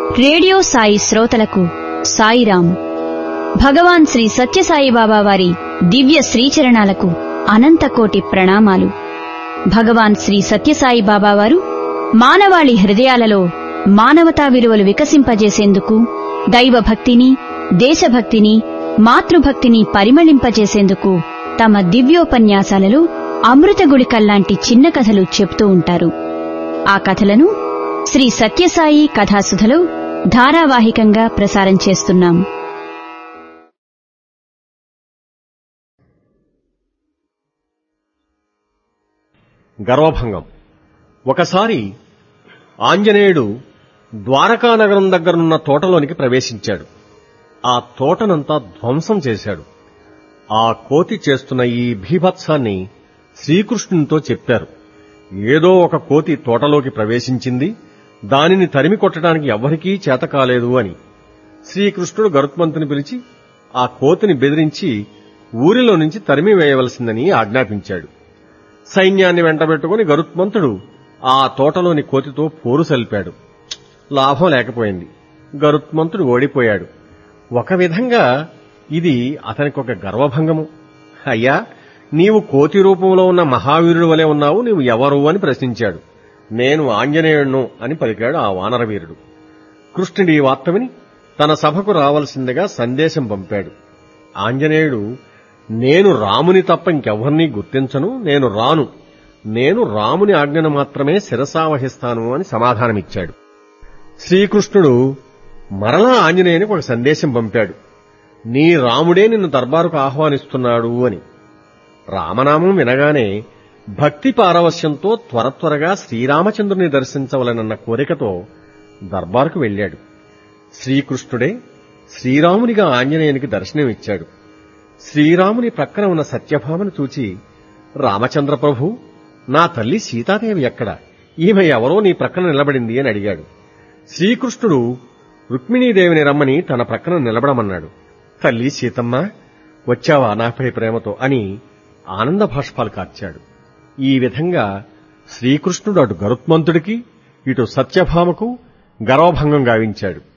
radio Sai శ్రోతలకు సాయిరాం భగవాన్ శ్రీ సత్యసాయిబాబా వారి దివ్య శ్రీచరణాలకు అనంతకోటి ప్రణామాలు భగవాన్ శ్రీ సత్యసాయి బాబా వారు మానవాళి హృదయాలలో మానవతా విలువలు వికసింపజేసేందుకు దైవభక్తిని దేశభక్తిని మాతృభక్తిని పరిమళింపజేసేందుకు తమ దివ్యోపన్యాసాలలో అమృత గుళికల్లాంటి చిన్న కథలు చెప్తూ ఉంటారు ఆ కథలను శ్రీ సత్యసాయి కథాసుధలో ధారావాహికంగా ప్రసారం చేస్తున్నాం గర్వభంగం ఒకసారి ఆంజనేయుడు ద్వారకా నగరం దగ్గరున్న తోటలోనికి ప్రవేశించాడు ఆ తోటనంతా ధ్వంసం చేశాడు ఆ కోతి చేస్తున్న ఈ భీభత్సాన్ని శ్రీకృష్ణునితో చెప్పారు ఏదో ఒక కోతి తోటలోకి ప్రవేశించింది దానిని తరిమి కొట్టడానికి ఎవ్వరికీ చేత కాలేదు అని శ్రీకృష్ణుడు గరుత్మంతుని పిలిచి ఆ కోతిని బెదిరించి ఊరిలో నుంచి తరిమి వేయవలసిందని ఆజ్ఞాపించాడు సైన్యాన్ని వెంటబెట్టుకుని గరుత్మంతుడు ఆ తోటలోని కోతితో పోరు సల్పాడు లాభం లేకపోయింది గరుత్మంతుడు ఓడిపోయాడు ఒక విధంగా ఇది అతనికి ఒక గర్వభంగము అయ్యా నీవు కోతి రూపంలో ఉన్న మహావీరుడు వలె ఉన్నావు నీవు ఎవరు అని ప్రశ్నించాడు నేను ఆంజనేయుడును అని పలికాడు ఆ వానరవీరుడు కృష్ణుడి ఈ వార్త విని తన సభకు రావలసిందిగా సందేశం పంపాడు ఆంజనేయుడు నేను రాముని తప్ప ఇంకెవ్వరినీ గుర్తించను నేను రాను నేను రాముని ఆజ్ఞను మాత్రమే శిరసావహిస్తాను అని సమాధానమిచ్చాడు శ్రీకృష్ణుడు మరలా ఆంజనేయునికి ఒక సందేశం పంపాడు నీ రాముడే నిన్ను దర్బారుకు ఆహ్వానిస్తున్నాడు అని రామనామం వినగానే భక్తి పారవశ్యంతో త్వర త్వరగా శ్రీరామచంద్రుని దర్శించవలనన్న కోరికతో దర్బారుకు వెళ్ళాడు శ్రీకృష్ణుడే శ్రీరామునిగా ఆంజనేయునికి దర్శనమిచ్చాడు శ్రీరాముని ప్రక్కన ఉన్న సత్యభామను చూచి రామచంద్ర ప్రభు నా తల్లి సీతాదేవి ఎక్కడ ఈమె ఎవరో నీ ప్రక్కన నిలబడింది అని అడిగాడు శ్రీకృష్ణుడు రుక్మిణీదేవిని రమ్మని తన ప్రక్కన నిలబడమన్నాడు తల్లి సీతమ్మ వచ్చావా నాపై ప్రేమతో అని ఆనంద భాష్పాలు కార్చాడు ఈ విధంగా శ్రీకృష్ణుడు అటు గరుత్మంతుడికి ఇటు సత్యభామకు గర్వభంగం గావించాడు